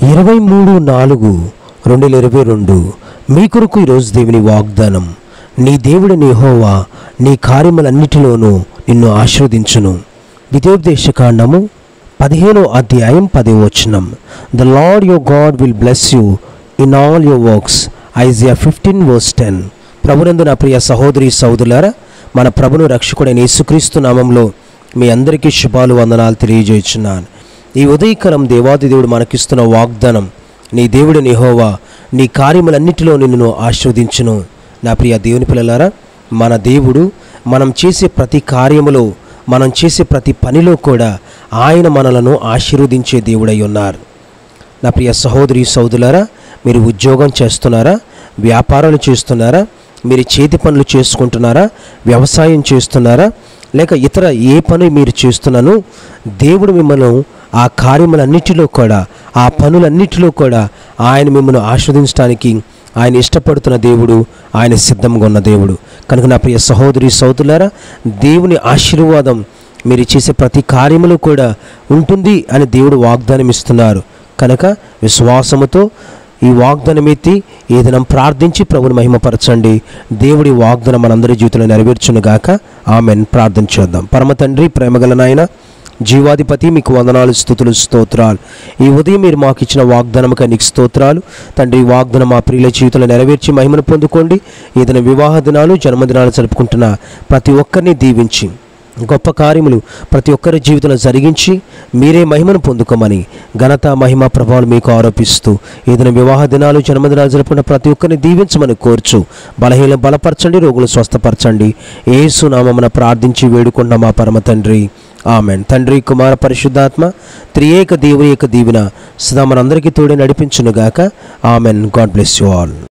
ఇరవై మూడు నాలుగు రెండు వేల ఇరవై రెండు మీ కొరకు ఈరోజు దేవుని వాగ్దానం నీ దేవుడి నిహోవా నీ కార్యములన్నిటిలోనూ నిన్ను ఆశీర్వదించును ద్వితీయోపదేశకాండము పదిహేనో అధ్యాయం పది వచనం the lord your God will bless you in all your works Isaiah fifteen verse ten ప్రభునందు నా ప్రియ సహోదరి సహోదరులారా మన ప్రభును రక్షకుడైన యేసుక్రీస్తు నామంలో మీ అందరికీ శుభాలు వందనాలు తెలియజేస్తున్నాను ఈ ఉదయకరం దేవాది దేవుడు మనకిస్తున్న వాగ్దానం నీ దేవుడు నిహోవా నీ కార్యములన్నిటిలో నిన్ను ఆశీర్వదించును నా ప్రియ దేవుని పిల్లలారా మన దేవుడు మనం చేసే ప్రతి కార్యములో మనం చేసే ప్రతి పనిలో కూడా ఆయన మనలను ఆశీర్వదించే దేవుడై ఉన్నారు నా ప్రియ సహోదరి సోదరులారా మీరు ఉద్యోగం చేస్తున్నారా వ్యాపారాలు చేస్తున్నారా మీరు చేతి పనులు చేసుకుంటున్నారా వ్యవసాయం చేస్తున్నారా లేక ఇతర ఏ పని మీరు చేస్తున్నాను దేవుడు మిమ్మల్ని ఆ కార్యములన్నిటిలో కూడా ఆ పనులన్నిటిలో కూడా ఆయన మిమ్మల్ని ఆస్వాదించడానికి ఆయన ఇష్టపడుతున్న దేవుడు ఆయన సిద్ధంగా ఉన్న దేవుడు కనుక నా ప్రియ సహోదరి సోదరులారా దేవుని ఆశీర్వాదం మీరు చేసే ప్రతి కార్యములు కూడా ఉంటుంది అని దేవుడు వాగ్దానం ఇస్తున్నారు కనుక విశ్వాసముతో ఈ వాగ్దానం ఎత్తి ఈ దినం ప్రార్థించి ప్రభుని మహిమపరచండి దేవుడి వాగ్దానం మనందరి జీవితంలో నెరవేర్చునుగాక ఆమెన్ ప్రార్థన చేద్దాం పరమ తండ్రి ప్రేమగల నాయన జీవాధిపతి మీకు వందనాలు స్థుతులు స్తోత్రాలు ఈ ఉదయం మీరు మాకు ఇచ్చిన వాగ్దానముక నీకు స్తోత్రాలు తండ్రి ఈ వాగ్దానం మా ప్రియుల జీవితంలో నెరవేర్చి మహిమను పొందుకోండి ఏదైనా వివాహ దినాలు జన్మదినాలు జరుపుకుంటున్న ప్రతి ఒక్కరిని దీవించి గొప్ప కార్యములు ప్రతి ఒక్కరి జీవితంలో జరిగించి మీరే మహిమను పొందుకోమని ఘనత మహిమ ప్రభావాలు మీకు ఆరోపిస్తూ ఏదైనా వివాహ దినాలు జన్మదినాలు జరుపుకున్న ప్రతి ఒక్కరిని దీవించమని కోర్చు బలహీన బలపరచండి రోగులు స్వస్థపరచండి ఏసు నామమున ప్రార్థించి వేడుకున్న మా పరమ తండ్రి ఆమెన్ తండ్రి కుమార పరిశుద్ధాత్మ త్రియేక దేవుని యొక్క దీవెన సదా మనందరికీ తోడే నడిపించునుగాక amen God bless you all